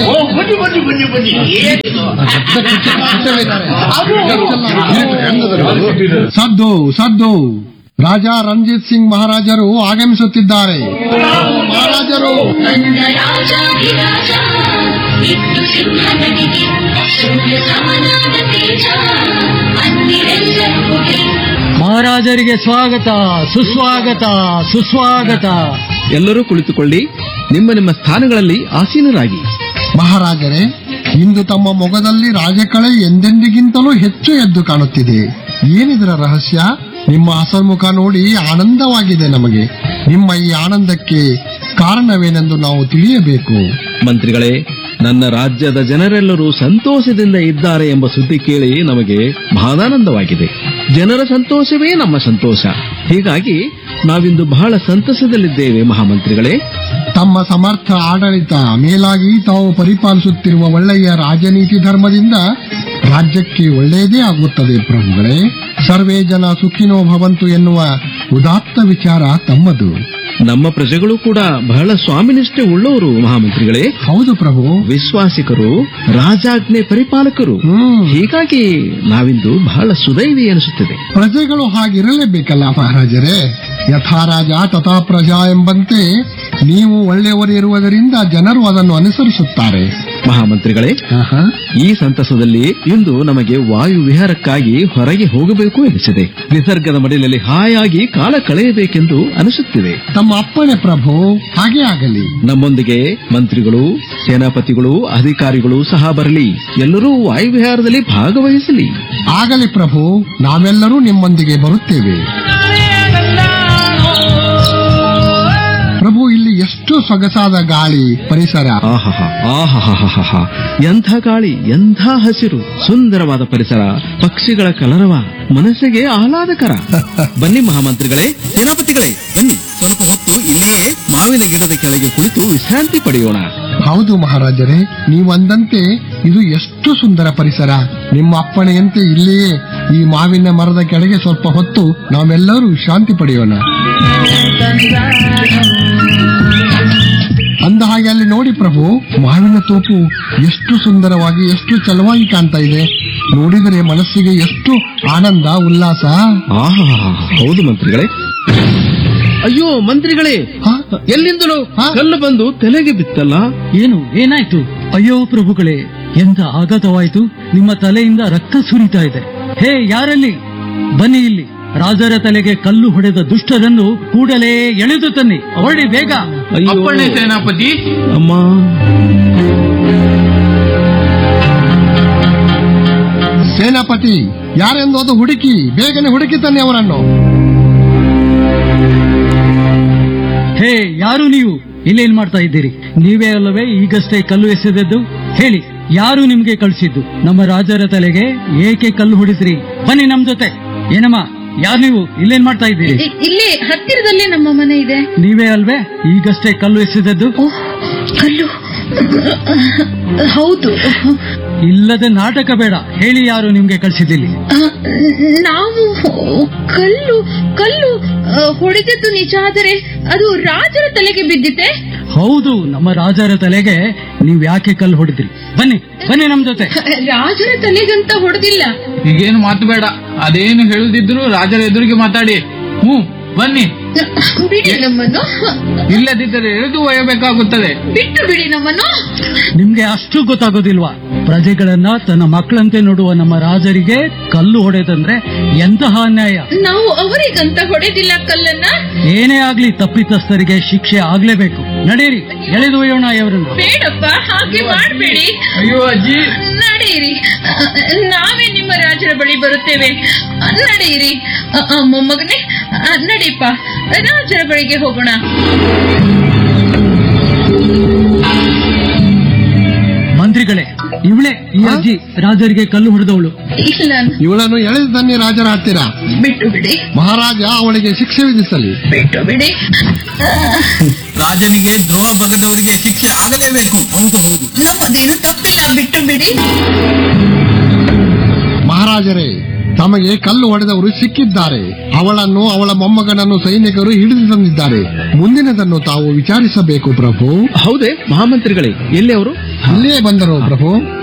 ಓ ಬನ್ನಿ ಬನ್ನಿ ಬನ್ನಿ ಬನ್ನಿ ಏನಿದು ಸದ್ದು ಸದ್ದು ರಾಜ ರಂಜಿತ್ ಸಿಂಗ್ ಮಹಾರಾಜರು ಆಗಮಿಸುತ್ತಿದ್ದಾರೆ ಮಹಾರಾಜರು ರಾಜಾಧಿರಾಜ ಇತ್ತು ಸಿಂಹನಿಗೆ ಸೂರ್ಯ ಸಮನಾದ ತೇಜ ಅನ್ನಿರೆಲ್ಲರೂ ಮಹಾರಾಜರಿಗೆ ಸ್ವಾಗತ ಸುಸ್ವಾಗತ ಸುಸ್ವಾಗತ ಎಲ್ಲರೂ ಕುಳಿತುಕೊಳ್ಳಿ ನಿಮ್ಮ ನಿಮ್ಮ ಸ್ಥಾನಗಳಲ್ಲಿ ಆಸೀನರಾಗಿ ಮಹಾರಾಜರೇ ಇಂದು ತಮ್ಮ ಮೊಗದಲ್ಲಿ ರಾಜಕಳೆ ಎಂದೆಂದಿಗಿಂತಲೂ ಹೆಚ್ಚು ಎದ್ದು ಕಾಣುತ್ತಿದೆ ಏನಿದರ ರಹಸ್ಯ ನಿಮ್ಮ ಹಸನ್ಮುಖ ನೋಡಿ ಆನಂದವಾಗಿದೆ ನಮಗೆ ನಿಮ್ಮ ಈ ಆನಂದಕ್ಕೆ ಕಾರಣವೇನೆಂದು ನಾವು ತಿಳಿಯಬೇಕು ಮಂತ್ರಿಗಳೇ ನನ್ನ ರಾಜ್ಯದ ಜನರೆಲ್ಲರೂ ಸಂತೋಷದಿಂದ ಇದ್ದಾರೆ ಎಂಬ ಸುದ್ದಿ ಕೇಳಿ ನಮಗೆ ಬಹಳಾನಂದವಾಗಿದೆ ಜನರ ಸಂತೋಷವೇ ನಮ್ಮ ಸಂತೋಷ ಹೀಗಾಗಿ ನಾವಿಂದು ಬಹಳ ಸಂತಸದಲ್ಲಿದ್ದೇವೆ ಮಹಾಮಂತ್ರಿಗಳೇ ತಮ್ಮ ಸಮರ್ಥ ಆಡಳಿತ ಮೇಲಾಗಿ ತಾವು ಪರಿಪಾಲಿಸುತ್ತಿರುವ ಒಳ್ಳೆಯ ರಾಜನೀತಿ ಧರ್ಮದಿಂದ ರಾಜ್ಯಕ್ಕೆ ಒಳ್ಳೆಯದೇ ಆಗುತ್ತದೆ ಪ್ರಭುಗಳೇ ಸರ್ವೇ ಜನ ಸುಖಿನೋ ಭವಂತು ಎನ್ನುವ ಉದಾತ್ತ ವಿಚಾರ ತಮ್ಮದು ನಮ್ಮ ಪ್ರಜೆಗಳು ಕೂಡ ಬಹಳ ಸ್ವಾಮಿನಿಷ್ಠೆ ಉಳ್ಳವರು ಮಹಾಮಂತ್ರಿಗಳೇ ಹೌದು ಪ್ರಭು ವಿಶ್ವಾಸಿಕರು ರಾಜಾಜ್ಞೆ ಪರಿಪಾಲಕರು ಹ್ಮ್ ಹೀಗಾಗಿ ನಾವಿಂದು ಬಹಳ ಸುದೈವಿ ಅನಿಸುತ್ತದೆ ಪ್ರಜೆಗಳು ಹಾಗಿರಲೇಬೇಕಲ್ಲ ಮಹಾರಾಜರೇ ಯಥಾ ರಾಜ ತಥಾ ಪ್ರಜಾ ಎಂಬಂತೆ ನೀವು ಒಳ್ಳೆಯವರು ಇರುವುದರಿಂದ ಜನರು ಅದನ್ನು ಅನುಸರಿಸುತ್ತಾರೆ ಮಹಾಮಂತ್ರಿಗಳೇ ಆಹಾ. ಈ ಸಂತಸದಲ್ಲಿ ಇಂದು ನಮಗೆ ವಾಯು ವಿಹಾರಕ್ಕಾಗಿ ಹೊರಗೆ ಹೋಗಬೇಕು ಎನಿಸಿದೆ ನಿಸರ್ಗದ ಮಡಿಲಲ್ಲಿ ಹಾಯಾಗಿ ಕಾಲ ಕಳೆಯಬೇಕೆಂದು ಅನಿಸುತ್ತಿದೆ ತಮ್ಮ ಅಪ್ಪಣೆ ಪ್ರಭು ಹಾಗೆ ಆಗಲಿ ನಮ್ಮೊಂದಿಗೆ ಮಂತ್ರಿಗಳು ಸೇನಾಪತಿಗಳು ಅಧಿಕಾರಿಗಳು ಸಹ ಬರಲಿ ಎಲ್ಲರೂ ವಾಯು ವಿಹಾರದಲ್ಲಿ ಭಾಗವಹಿಸಲಿ ಆಗಲಿ ಪ್ರಭು ನಾವೆಲ್ಲರೂ ನಿಮ್ಮೊಂದಿಗೆ ಬರುತ್ತೇವೆ ಪ್ರಭು ಇಲ್ಲಿ ಎಷ್ಟು ಸೊಗಸಾದ ಗಾಳಿ ಪರಿಸರ ಆಹಾಹಾ ಆಹಾಹಾಹಾಹಾ ಎಂಥ ಗಾಳಿ ಎಂಥ ಹಸಿರು ಸುಂದರವಾದ ಪರಿಸರ ಪಕ್ಷಿಗಳ ಕಲರವ ಮನಸ್ಸಿಗೆ ಆಹ್ಲಾದಕರ ಬನ್ನಿ ಮಹಾಮಂತ್ರಿಗಳೇ ಸೇನಾಪತಿಗಳೇ ಬನ್ನಿ ಸ್ವಲ್ಪ ಹೊತ್ತು ಇಲ್ಲಿಯೇ ಮಾವಿನ ಗಿಡದ ಕೆಳಗೆ ಕುಳಿತು ವಿಶ್ರಾಂತಿ ಪಡೆಯೋಣ ಹೌದು ಮಹಾರಾಜರೇ ನೀವಂದಂತೆ ಇದು ಎಷ್ಟು ಸುಂದರ ಪರಿಸರ ನಿಮ್ಮ ಅಪ್ಪಣೆಯಂತೆ ಇಲ್ಲಿಯೇ ಈ ಮಾವಿನ ಮರದ ಕೆಳಗೆ ಸ್ವಲ್ಪ ಹೊತ್ತು ನಾವೆಲ್ಲರೂ ಶಾಂತಿ ಪಡೆಯೋಣ ಅಂದ ಹಾಗೆ ಅಲ್ಲಿ ನೋಡಿ ಪ್ರಭು ಮಾವಿನ ತೋಪು ಎಷ್ಟು ಸುಂದರವಾಗಿ ಎಷ್ಟು ಚಲವಾಗಿ ಕಾಣ್ತಾ ಇದೆ ನೋಡಿದರೆ ಮನಸ್ಸಿಗೆ ಎಷ್ಟು ಆನಂದ ಉಲ್ಲಾಸ ಆಹಾ ಹೌದು ಮಂತ್ರಿಗಳೇ ಅಯ್ಯೋ ಮಂತ್ರಿಗಳೇ ಹಾ? ಎಲ್ಲಿಂದಲೂ ಹಾ? ಕಲ್ಲು ಬಂದು ತಲೆಗೆ ಬಿತ್ತಲ್ಲ ಏನು ಏನಾಯ್ತು ಅಯ್ಯೋ ಪ್ರಭುಗಳೇ ಎಂತ ಆಘಾತವಾಯ್ತು ನಿಮ್ಮ ತಲೆಯಿಂದ ರಕ್ತ ಸುರಿತಾ ಇದೆ ಹೇ ಯಾರಲ್ಲಿ ಬನ್ನಿ ಇಲ್ಲಿ ರಾಜರ ತಲೆಗೆ ಕಲ್ಲು ಹೊಡೆದ ದುಷ್ಟರನ್ನು ಕೂಡಲೇ ಎಳೆದು ತನ್ನಿ ಹೊರಡಿ ಬೇಗ ಅಯ್ಯೋ ಅಪ್ಪಣೆ ಸೇನಾಪತಿ ಅಮ್ಮ ಸೇನಾಪತಿ ಯಾರೆಂದು ಅದು ಹುಡುಕಿ ಬೇಗನೆ ಹುಡುಕಿ ತನ್ನಿ ಅವರನ್ನು ಹೇ ಯಾರು ನೀವು ಇಲ್ಲೇನ್ ಮಾಡ್ತಾ ಇದ್ದೀರಿ ನೀವೇ ಅಲ್ಲವೇ ಈಗಷ್ಟೇ ಕಲ್ಲು ಎಸೆದದ್ದು ಹೇಳಿ ಯಾರು ನಿಮ್ಗೆ ಕಳಿಸಿದ್ದು ನಮ್ಮ ರಾಜರ ತಲೆಗೆ ಏಕೆ ಕಲ್ಲು ಹೊಡಿದ್ರಿ ಬನ್ನಿ ನಮ್ ಜೊತೆ ಏನಮ್ಮ ಯಾರು ನೀವು ಇಲ್ಲೇನ್ ಮಾಡ್ತಾ ಇದ್ದೀರಿ ಇ- ಇಲ್ಲಿ ಹತ್ತಿರದಲ್ಲೇ ನಮ್ಮ ಮನೆ ಇದೆ ನೀವೇ ಅಲ್ವೇ ಈಗಷ್ಟೇ ಕಲ್ಲು ಎಸೆದದ್ದು ಓಹ್ ಕಲ್ಲು ಹೌದು ಇಲ್ಲದ ನಾಟಕ ಬೇಡ ಹೇಳಿ ಯಾರು ನಿಮ್ಗೆ ಕಳಿಸಿದ್ದಿಲ್ಲಿ ಆ, ನಾವು ಕಲ್ಲು ಕಲ್ಲು ಆ, ಹೊಡೆದದ್ದು ನಿಜ ಆದರೆ ಅದು ರಾಜರ ತಲೆಗೆ ಬಿದ್ದಿತೆ ಹೌದು ನಮ್ಮ ರಾಜರ ತಲೆಗೆ ನೀವ್ ಯಾಕೆ ಕಲ್ಲು ಹೊಡೆದ್ರಿ ಬನ್ನಿ ಬನ್ನಿ ನಮ್ ಜೊತೆ ರಾಜರ ತಲೆಗಂತ ಹೊಡೆದಿಲ್ಲ ಈಗೇನು ಮಾತು ಬೇಡ ಅದೇನು ಹೇಳುದಿದ್ರು ರಾಜರ ಎದುರಿಗೆ ಮಾತಾಡಿ ಹ್ಮ್ ಬನ್ನಿ ಬಿಡಿ ನಮ್ಮನ್ನು ಇಲ್ಲದಿದ್ದರೆ ಎಳೆದು ಒಯ್ಯಬೇಕಾಗುತ್ತದೆ ಬಿಟ್ಟು ಬಿಡಿ ನಮ್ಮನ್ನು ನಿಮ್ಗೆ ಅಷ್ಟು ಗೊತ್ತಾಗೋದಿಲ್ವಾ ಪ್ರಜೆಗಳನ್ನ ತನ್ನ ಮಕ್ಕಳಂತೆ ನೋಡುವ ನಮ್ಮ ರಾಜರಿಗೆ ಕಲ್ಲು ಹೊಡೆದಂದ್ರೆ ಎಂತಹ ಅನ್ಯಾಯ ನಾವು ಅವರಿಗಂತ ಹೊಡೆದಿಲ್ಲ ಕಲ್ಲನ್ನ ಏನೇ ಆಗ್ಲಿ ತಪ್ಪಿತಸ್ಥರಿಗೆ ಶಿಕ್ಷೆ ಆಗ್ಲೇಬೇಕು ನಡೀರಿ ಎಳೆದು ಒಯ್ಯೋಣ ಇವರನ್ನು ಬೇಡಪ್ಪ ಹಾಗೆ ಮಾಡಬೇಡಿ ಅಯ್ಯೋ ಅಜ್ಜಿ ನಡೆಯಿರಿ ಆ, ನಾವೇ ನಿಮ್ಮ ರಾಜರ ಬಳಿ ಬರುತ್ತೇವೆ ಆ, ನಡೆಯಿರಿ ಆ, ಆ, ಮೊಮ್ಮಗನೇ ಆ, ನಡೀಪ ರಾಜರ ಬಳಿಗೆ ಹೋಗೋಣ ಮಂತ್ರಿಗಳೇ ಇವಳೇ ಈ ಅಜ್ಜಿ ರಾಜರಿಗೆ ಕಲ್ಲು ಹೊಡೆದವಳು ಇಲ್ಲ ಇವಳನ್ನು ಎಳೆದು ತನ್ನಿ ರಾಜರ ಹತ್ತಿರ ಬಿಟ್ಟು ಬಿಡಿ ಮಹಾರಾಜ ಅವಳಿಗೆ ಶಿಕ್ಷೆ ವಿಧಿಸಲಿ ಬಿಟ್ಟು ಬಿಡಿ ರಾಜನಿಗೆ ದ್ರೋಹ ಬಗೆದವರಿಗೆ ಶಿಕ್ಷೆ ಆಗಲೇಬೇಕು ಹೌದು ಹೌದು ನಮ್ಮದೇನು ತಪ್ಪಿಲ್ಲ ಬಿಟ್ಟು ಬಿಡಿ ಮಹಾರಾಜರೇ ತಮಗೆ ಕಲ್ಲು ಹೊಡೆದವರು ಸಿಕ್ಕಿದ್ದಾರೆ ಅವಳನ್ನು ಅವಳ ಮೊಮ್ಮಗನನ್ನು ಸೈನಿಕರು ಹಿಡಿದು ತಂದಿದ್ದಾರೆ ಮುಂದಿನದನ್ನು ತಾವು ವಿಚಾರಿಸಬೇಕು ಪ್ರಭು ಹೌದೇ ಮಹಾಮಂತ್ರಿಗಳೇ ಎಲ್ಲಿ ಅವರು ಇಲ್ಲಿಯೇ ಬಂದರು ಪ್ರಭು